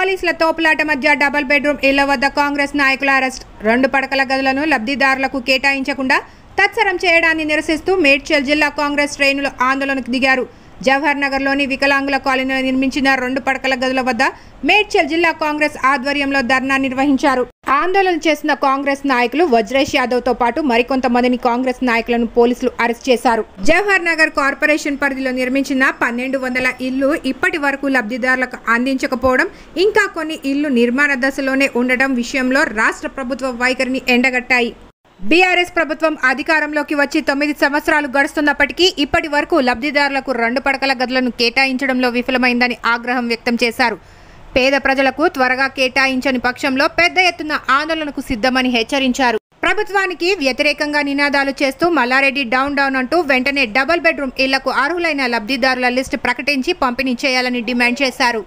పోలీసుల తోపులాట మధ్య డబుల్ బెడ్రూమ్ ఇళ్ల వద్ద కాంగ్రెస్ నాయకుల అరెస్ట్ రెండు పడకల గదులను లబ్ధిదారులకు కేటాయించకుండా తత్సరం చేయడాన్ని నిరసిస్తూ మేడ్చల్ జిల్లా కాంగ్రెస్ శ్రేణులు ఆందోళనకు దిగారు జవహర్ నగర్లోని వికలాంగుల కాలనీలో నిర్మించిన రెండు పడకల గదుల వద్ద మేడ్చల్ జిల్లా కాంగ్రెస్ ఆధ్వర్యంలో ధర్నా నిర్వహించారు ఆందోళన చేసిన కాంగ్రెస్ నాయకులు వజ్రేష్ యాదవ్ తో పాటు మరికొంతమందిని కాంగ్రెస్ నాయకులను పోలీసులు అరెస్ట్ చేశారు జవహర్ నగర్ కార్పొరేషన్ పరిధిలో నిర్మించిన పన్నెండు వందల ఇల్లు ఇప్పటి వరకు లబ్ధిదారులకు అందించకపోవడం ఇంకా కొన్ని ఇల్లు నిర్మాణ దశలోనే ఉండడం విషయంలో రాష్ట్ర ప్రభుత్వ వైఖరిని ఎండగట్టాయి బీఆర్ఎస్ ప్రభుత్వం అధికారంలోకి వచ్చి తొమ్మిది సంవత్సరాలు గడుస్తున్నప్పటికీ ఇప్పటి వరకు లబ్ధిదారులకు రెండు పడకల గదులను కేటాయించడంలో విఫలమైందని ఆగ్రహం వ్యక్తం చేశారు పేద ప్రజలకు త్వరగా కేటాయించని పక్షంలో పెద్ద ఎత్తున ఆందోళనకు సిద్ధమని హెచ్చరించారు ప్రభుత్వానికి వ్యతిరేకంగా నినాదాలు చేస్తూ మల్లారెడ్డి డౌన్ డౌన్ అంటూ వెంటనే డబుల్ బెడ్రూమ్ ఇళ్లకు అర్హులైన లబ్ధిదారుల లిస్టు ప్రకటించి పంపిణీ చేయాలని డిమాండ్ చేశారు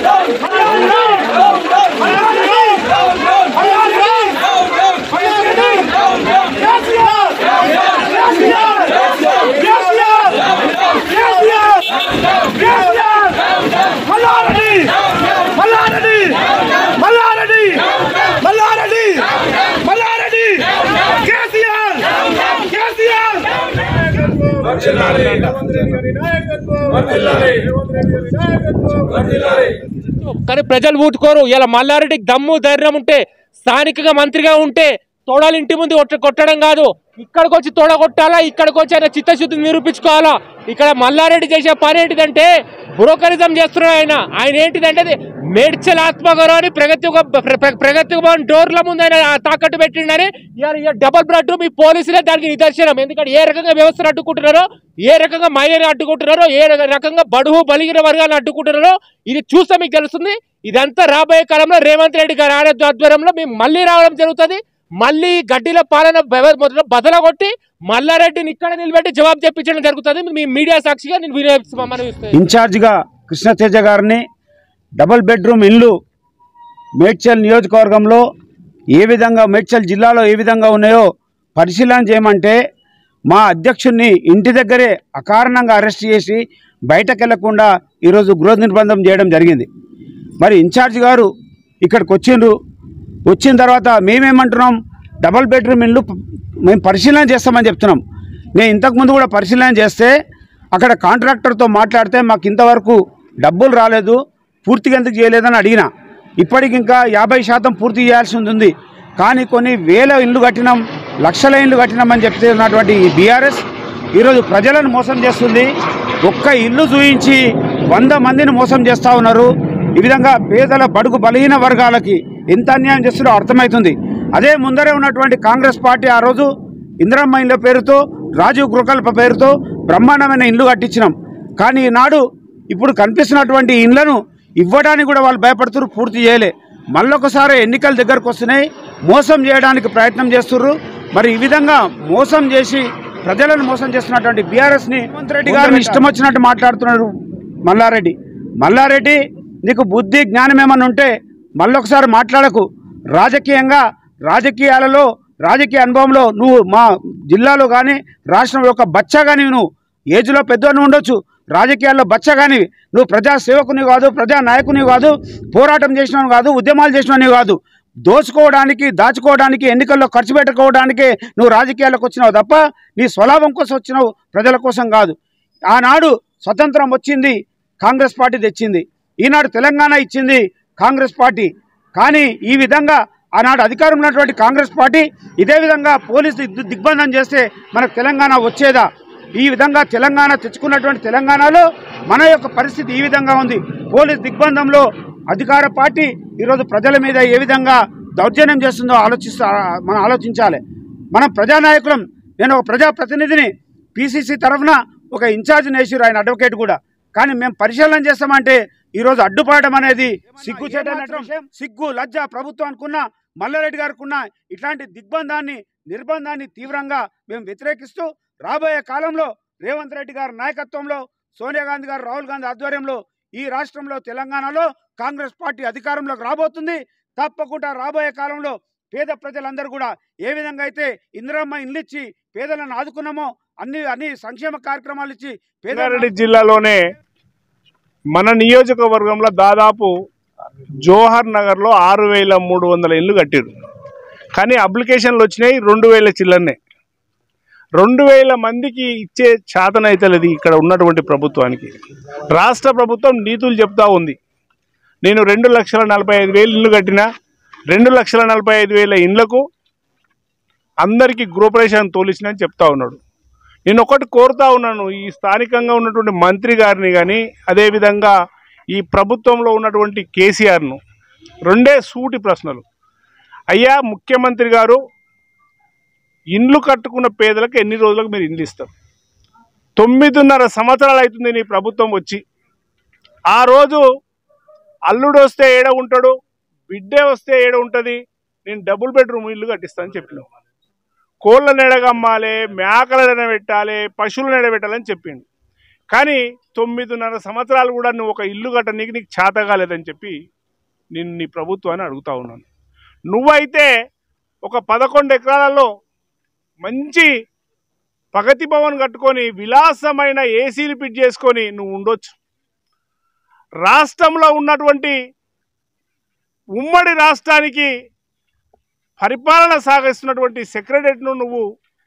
మల్లారెడ్డి మల్లారెడ్డి మల్లారెడ్డి మల్లారెడ్డి మల్లారెడ్డి కేసీఆర్ కేసీఆర్ కానీ ప్రజలు ఊటుకోరు ఇలా మల్లారెడ్డికి దమ్ము ధైర్యం ఉంటే స్థానికంగా మంత్రిగా ఉంటే తోడాలి ఇంటి ముందు కొట్ట కొట్టడం కాదు ఇక్కడికి వచ్చి తోడ కొట్టాలా ఇక్కడికి వచ్చి ఆయన చిత్తశుద్ధి నిరూపించుకోవాలా ఇక్కడ మల్లారెడ్డి చేసే పని ఏంటిదంటే బ్రోకరిజం చేస్తున్నాడు ఆయన ఆయన ఏంటిదంటే అది మేడ్చల్ ఆత్మగౌరవాన్ని ప్రగతి ఒక ప్ర- ప్ర- ప్రగతి భవన్ డోర్ల ముందు ఆయన తాకట్టు పెట్టిండని ఇవాళ ఇవాళ డబల్ బ్లడ్ మీ పోలీసులే దానికి నిదర్శనం ఎందుకంటే ఏ రకంగా వ్యవస్థను అడ్డుకుంటున్నారో ఏ రకంగా మహిళని అడ్డుకుంటున్నారో ఏ రకంగా బడుగు బలిగిన వర్గాలను అడ్డుకుంటున్నారో ఇది చూస్తే మీకు తెలుస్తుంది ఇదంతా రాబోయే కాలంలో రేవంత్ రెడ్డి గారి ఆరోగ్య ఆధ్వర్యంలో మేము మళ్ళీ రావడం జరుగుతుంది మళ్ళీ గడ్డిల పాలన బెవ- మొదలు బదలగొట్టి మల్లారెడ్డిని ఇక్కడ నిలబెట్టి జవాబు చెప్పించడం జరుగుతుంది మీ మీడియా సాక్షిగా నేను వినియోగిస్తున్నాను మనం ఇన్ఛార్జిగా కృష్ణతేజ గారిని డబుల్ బెడ్రూమ్ ఇల్లు మేడ్చల్ నియోజకవర్గంలో ఏ విధంగా మేడ్చల్ జిల్లాలో ఏ విధంగా ఉన్నాయో పరిశీలన చేయమంటే మా అధ్యక్షుడిని ఇంటి దగ్గరే అకారణంగా అరెస్ట్ చేసి బయటకు వెళ్లకుండా ఈరోజు గృహ నిర్బంధం చేయడం జరిగింది మరి ఇన్ఛార్జ్ గారు ఇక్కడికి వచ్చిండ్రు వచ్చిన తర్వాత మేమేమంటున్నాం డబల్ బెడ్రూమ్ ఇల్లు ప- మేము పరిశీలన చేస్తామని చెప్తున్నాం నేను ఇంతకుముందు కూడా పరిశీలన చేస్తే అక్కడ కాంట్రాక్టర్తో మాట్లాడితే మాకు ఇంతవరకు డబ్బులు రాలేదు పూర్తిగా ఎందుకు చేయలేదని అడిగిన ఇప్పటికి ఇంకా యాభై శాతం పూర్తి చేయాల్సి ఉంది కానీ కొన్ని వేల ఇల్లు కట్టినాం లక్షల ఇల్లు కట్టినామని చెప్తున్నటువంటి ఈ బీఆర్ఎస్ ఈరోజు ప్రజలను మోసం చేస్తుంది ఒక్క ఇల్లు చూయించి వంద మందిని మోసం చేస్తూ ఉన్నారు ఈ విధంగా పేదల బడుగు బలహీన వర్గాలకి ఎంత అన్యాయం చేస్తున్నారో అర్థమవుతుంది అదే ముందరే ఉన్నటువంటి కాంగ్రెస్ పార్టీ ఆ రోజు ఇందిరమ్మ ఇళ్ళ పేరుతో రాజీవ్ గృహకల్ప పేరుతో బ్రహ్మాండమైన ఇల్లు కట్టించినాం కానీ ఈనాడు ఇప్పుడు కనిపిస్తున్నటువంటి ఇళ్లను ఇవ్వడానికి కూడా వాళ్ళు భయపడుతున్నారు పూర్తి చేయలే మళ్ళొకసారి ఎన్నికల దగ్గరకు వస్తున్నాయి మోసం చేయడానికి ప్రయత్నం చేస్తుర్రు మరి ఈ విధంగా మోసం చేసి ప్రజలను మోసం చేస్తున్నటువంటి బీఆర్ఎస్ని రేవంత్ రెడ్డి గారిని ఇష్టం వచ్చినట్టు మాట్లాడుతున్నాడు మల్లారెడ్డి మల్లారెడ్డి నీకు బుద్ధి జ్ఞానం ఏమన్నా ఉంటే మళ్ళొకసారి మాట్లాడకు రాజకీయంగా రాజకీయాలలో రాజకీయ అనుభవంలో నువ్వు మా జిల్లాలో కానీ రాష్ట్రం యొక్క బచ్చా కానీ నువ్వు ఏజ్లో పెద్దవాడిని ఉండొచ్చు రాజకీయాల్లో బచ్చా కానీ నువ్వు ప్రజా సేవకుని కాదు ప్రజా నాయకుని కాదు పోరాటం చేసినవి కాదు ఉద్యమాలు చేసినవి కాదు దోచుకోవడానికి దాచుకోవడానికి ఎన్నికల్లో ఖర్చు పెట్టుకోవడానికి నువ్వు రాజకీయాలకు వచ్చినావు తప్ప నీ స్వలాభం కోసం వచ్చినావు ప్రజల కోసం కాదు ఆనాడు స్వతంత్రం వచ్చింది కాంగ్రెస్ పార్టీ తెచ్చింది ఈనాడు తెలంగాణ ఇచ్చింది కాంగ్రెస్ పార్టీ కానీ ఈ విధంగా ఆనాడు అధికారం ఉన్నటువంటి కాంగ్రెస్ పార్టీ ఇదే విధంగా పోలీసు దిగ్- దిగ్బంధం చేస్తే మనకు తెలంగాణ వచ్చేదా ఈ విధంగా తెలంగాణ తెచ్చుకున్నటువంటి తెలంగాణలో మన యొక్క పరిస్థితి ఈ విధంగా ఉంది పోలీస్ దిగ్బంధంలో అధికార పార్టీ ఈరోజు ప్రజల మీద ఏ విధంగా దౌర్జన్యం చేస్తుందో ఆలోచిస్తూ మనం ఆలోచించాలి మనం ప్రజానాయకులం నేను ఒక ప్రజాప్రతినిధిని పిసిసి తరఫున ఒక ఇన్ఛార్జ్ వేసిరు ఆయన అడ్వకేట్ కూడా కానీ మేము పరిశీలన చేస్తామంటే ఈరోజు అడ్డుపడడం అనేది సిగ్గు విషయం సిగ్గు లజ్జ ప్రభుత్వానికి ఉన్న మల్లారెడ్డి గారికి ఉన్న ఇట్లాంటి దిగ్బంధాన్ని నిర్బంధాన్ని తీవ్రంగా మేము వ్యతిరేకిస్తూ రాబోయే కాలంలో రేవంత్ రెడ్డి గారి నాయకత్వంలో సోనియా గాంధీ గారు రాహుల్ గాంధీ ఆధ్వర్యంలో ఈ రాష్ట్రంలో తెలంగాణలో కాంగ్రెస్ పార్టీ అధికారంలోకి రాబోతుంది తప్పకుండా రాబోయే కాలంలో పేద ప్రజలందరూ కూడా ఏ విధంగా అయితే ఇందిరమ్మ ఇల్లు ఇచ్చి పేదలను ఆదుకున్నామో అన్ని అన్ని సంక్షేమ కార్యక్రమాలు ఇచ్చి పేద రంగారెడ్డి జిల్లాలోనే మన నియోజకవర్గంలో దాదాపు జోహర్ నగర్లో ఆరు వేల మూడు వందల ఇల్లు కట్టారు కానీ అప్లికేషన్లు వచ్చినాయి రెండు వేల చిల్లరనే రెండు వేల మందికి ఇచ్చే చేతనైతలేదు ఇక్కడ ఉన్నటువంటి ప్రభుత్వానికి రాష్ట్ర ప్రభుత్వం నీతులు చెప్తా ఉంది నేను రెండు లక్షల నలభై ఐదు వేలు ఇల్లు కట్టినా రెండు లక్షల నలభై ఐదు వేల ఇండ్లకు అందరికీ గృహప్రవేశం తోలిసిన అని చెప్తా ఉన్నాడు నేను ఒకటి కోరుతా ఉన్నాను ఈ స్థానికంగా ఉన్నటువంటి మంత్రి గారిని కానీ అదేవిధంగా ఈ ప్రభుత్వంలో ఉన్నటువంటి కేసీఆర్ను రెండే సూటి ప్రశ్నలు అయ్యా ముఖ్యమంత్రి గారు ఇండ్లు కట్టుకున్న పేదలకు ఎన్ని రోజులకు మీరు ఇండ్లు ఇస్తారు తొమ్మిదిన్నర సంవత్సరాలు అవుతుంది నీ ప్రభుత్వం వచ్చి ఆ రోజు అల్లుడు వస్తే ఏడ ఉంటాడు బిడ్డే వస్తే ఏడ ఉంటుంది నేను డబుల్ బెడ్రూమ్ ఇల్లు కట్టిస్తానని చెప్పినావు కోళ్ళ నెడగమ్మాలి మేకల నెడబెట్టాలి పశువులు నెడబెట్టాలని చెప్పిండు కానీ తొమ్మిదిన్నర సంవత్సరాలు కూడా నువ్వు ఒక ఇల్లు కట్టనీకి నీకు చేత కాలేదని చెప్పి నేను నీ ప్రభుత్వాన్ని అడుగుతా ఉన్నాను నువ్వైతే ఒక పదకొండు ఎకరాలలో మంచి ప్రగతి భవన్ కట్టుకొని విలాసమైన ఏసీలు ఫిట్ చేసుకొని నువ్వు ఉండొచ్చు రాష్ట్రంలో ఉన్నటువంటి ఉమ్మడి రాష్ట్రానికి పరిపాలన సాగిస్తున్నటువంటి సెక్రటరీను నువ్వు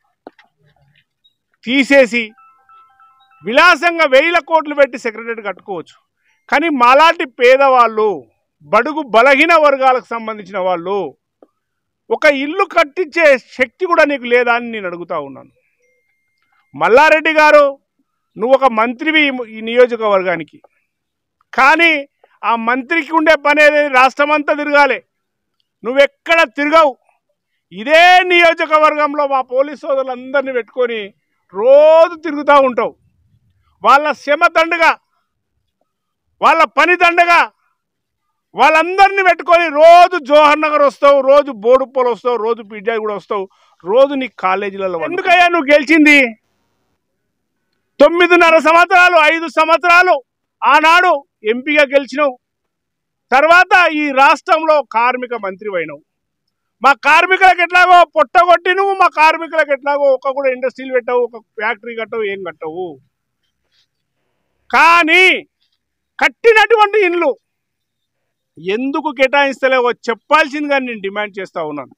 తీసేసి విలాసంగా వేల కోట్లు పెట్టి సెక్రటరీ కట్టుకోవచ్చు కానీ మాలాంటి పేదవాళ్ళు బడుగు బలహీన వర్గాలకు సంబంధించిన వాళ్ళు ఒక ఇల్లు కట్టించే శక్తి కూడా నీకు లేదా అని నేను అడుగుతా ఉన్నాను మల్లారెడ్డి గారు నువ్వు ఒక మంత్రివి ఈ- ఈ నియోజకవర్గానికి కానీ ఆ మంత్రికి ఉండే పని ఏది రాష్ట్రమంతా తిరగాలి నువ్వెక్కడ తిరగవు ఇదే నియోజకవర్గంలో మా పోలీస్ సోదరులందరినీ పెట్టుకొని రోజు తిరుగుతూ ఉంటావు వాళ్ళ శ్రమ దండగా వాళ్ళ పని దండగా వాళ్ళందరినీ పెట్టుకొని రోజు జోహర్ నగర్ వస్తావు రోజు బోడుప్పలు వస్తావు రోజు పిజ్జా కూడా వస్తావు రోజు నీ కాలేజీలలో ఎందుకయ్యా నువ్వు గెలిచింది తొమ్మిదిన్నర సంవత్సరాలు ఐదు సంవత్సరాలు ఆనాడు ఎంపీగా గెలిచినావు తర్వాత ఈ రాష్ట్రంలో కార్మిక మంత్రి అయినావు మా కార్మికులకు ఎట్లాగో పొట్టగొట్టి నువ్వు మా కార్మికులకు ఎట్లాగో ఒక కూడా ఇండస్ట్రీలు పెట్టావు ఒక ఫ్యాక్టరీ కట్టవు ఏం కట్టవు కానీ కట్టినటువంటి ఇండ్లు ఎందుకు కేటాయిస్తలేవో చెప్పాల్సిందిగా నేను డిమాండ్ చేస్తా ఉన్నాను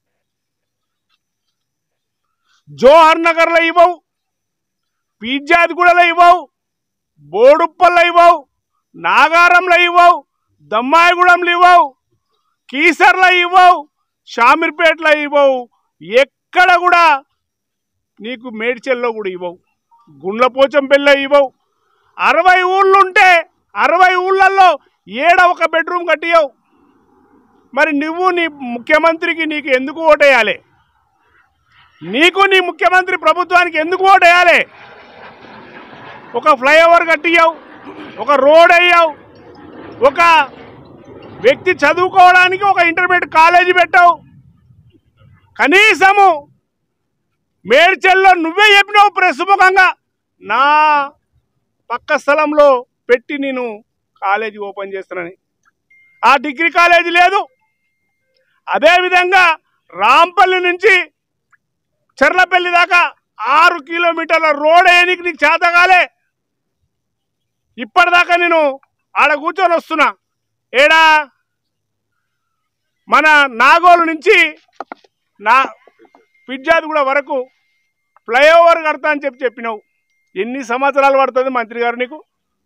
జోహర్ నగర్లో ఇవ్వవు పీజ్జాదిగూడలో ఇవ్వవు బోడుప్పల్లో ఇవ్వవు నాగారంలో ఇవ్వవు దమ్మాయిగూడెంలో ఇవ్వవు కీసర్లో ఇవ్వవు షామీర్పేటలో ఇవ్వవు ఎక్కడ కూడా నీకు మేడ్చెల్లో కూడా ఇవ్వవు గుండ్లపోచంపల్లిలో ఇవ్వవు అరవై ఊళ్ళు ఉంటే అరవై ఊళ్ళల్లో ఏడ ఒక బెడ్రూమ్ కట్టియవు మరి నువ్వు నీ ముఖ్యమంత్రికి నీకు ఎందుకు ఓటేయాలి నీకు నీ ముఖ్యమంత్రి ప్రభుత్వానికి ఎందుకు ఓటేయాలి ఒక ఫ్లైఓవర్ కట్టియావు ఒక రోడ్ అయ్యావు ఒక వ్యక్తి చదువుకోవడానికి ఒక ఇంటర్మీడియట్ కాలేజీ పెట్టావు కనీసము మేడ్చల్లో నువ్వే చెప్పినావు ప్రెస్ ముఖంగా నా పక్క స్థలంలో పెట్టి నేను కాలేజీ ఓపెన్ చేస్తానని ఆ డిగ్రీ కాలేజీ లేదు అదేవిధంగా రాంపల్లి నుంచి చెర్లపల్లి దాకా ఆరు కిలోమీటర్ల రోడ్ వేయనికి నీకు చేతగాలే ఇప్పటిదాకా నేను ఆడ కూర్చొని వస్తున్నా ఏడా మన నాగోలు నుంచి నా పిజ్జాది కూడా వరకు ఫ్లైఓవర్ కడతా అని చెప్పి చెప్పినావు ఎన్ని సంవత్సరాలు పడుతుంది మంత్రి గారు నీకు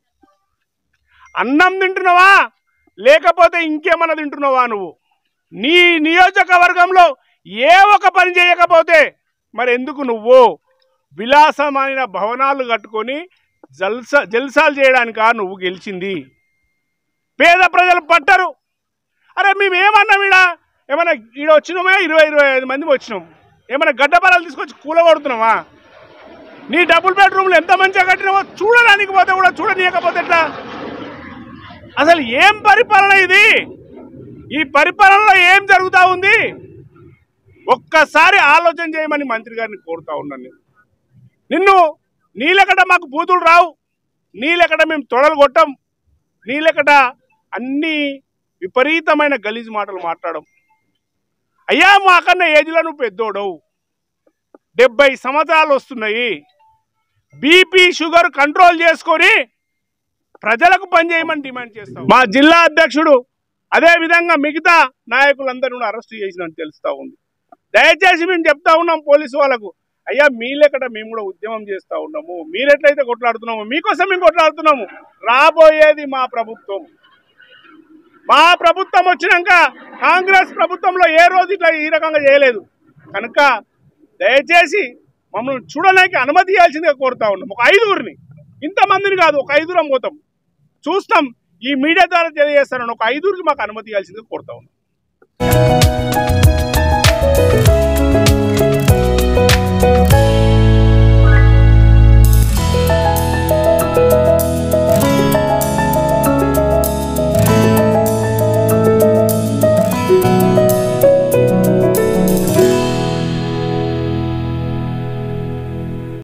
అన్నం తింటున్నావా లేకపోతే ఇంకేమన్నా తింటున్నావా నువ్వు నీ నియోజకవర్గంలో ఏ ఒక పని చేయకపోతే మరి ఎందుకు నువ్వు విలాసమైన భవనాలు కట్టుకొని జల్సా జల్సాలు చేయడానికా నువ్వు గెలిచింది పేద ప్రజలు పట్టరు అరే మేము ఏమన్నాం ఈడ ఏమన్నా ఈడ వచ్చినామా ఇరవై ఇరవై ఐదు మంది వచ్చినాం ఏమైనా గడ్డపరాలు తీసుకొచ్చి కూలగొడుతున్నావా నీ డబుల్ బెడ్రూమ్లు ఎంత మంచిగా కట్టినావో చూడడానికి పోతే కూడా చూడనీయకపోతే ఎట్లా అసలు ఏం పరిపాలన ఇది ఈ పరిపాలనలో ఏం జరుగుతూ ఉంది ఒక్కసారి ఆలోచన చేయమని మంత్రి గారిని కోరుతా ఉన్నాను నేను నిన్ను నీలెకట మాకు బూతులు రావు నీలెకట మేము తొడలు కొట్టం నీలెకట అన్ని విపరీతమైన గలీజు మాటలు మాట్లాడడం అయ్యా మాకన్నా ఏజ్లో నువ్వు పెద్దోడవు డెబ్బై సంవత్సరాలు వస్తున్నాయి బీపీ షుగర్ కంట్రోల్ చేసుకొని ప్రజలకు పనిచేయమని డిమాండ్ చేస్తాం మా జిల్లా అధ్యక్షుడు అదే విధంగా మిగతా నాయకులందరూ కూడా అరెస్ట్ చేసినట్టు తెలుస్తా ఉంది దయచేసి మేము చెప్తా ఉన్నాం పోలీసు వాళ్ళకు అయ్యా మీలెక్కడ మేము కూడా ఉద్యమం చేస్తా ఉన్నాము మీరెట్లయితే కొట్లాడుతున్నాము మీకోసం మేము కొట్లాడుతున్నాము రాబోయేది మా ప్రభుత్వం మా ప్రభుత్వం వచ్చినాక కాంగ్రెస్ ప్రభుత్వంలో ఏ రోజు ఇట్లా ఈ రకంగా చేయలేదు కనుక దయచేసి మమ్మల్ని చూడడానికి అనుమతి ఇవ్వాల్సిందిగా కోరుతా ఉన్నాం ఒక ఐదుగురిని ఇంతమందిని కాదు ఒక ఐదుగురం పోతాం చూస్తాం ఈ మీడియా ద్వారా తెలియజేస్తానని ఒక ఐదుగురికి మాకు అనుమతి ఇవ్వాల్సిందిగా కోరుతా ఉన్నాం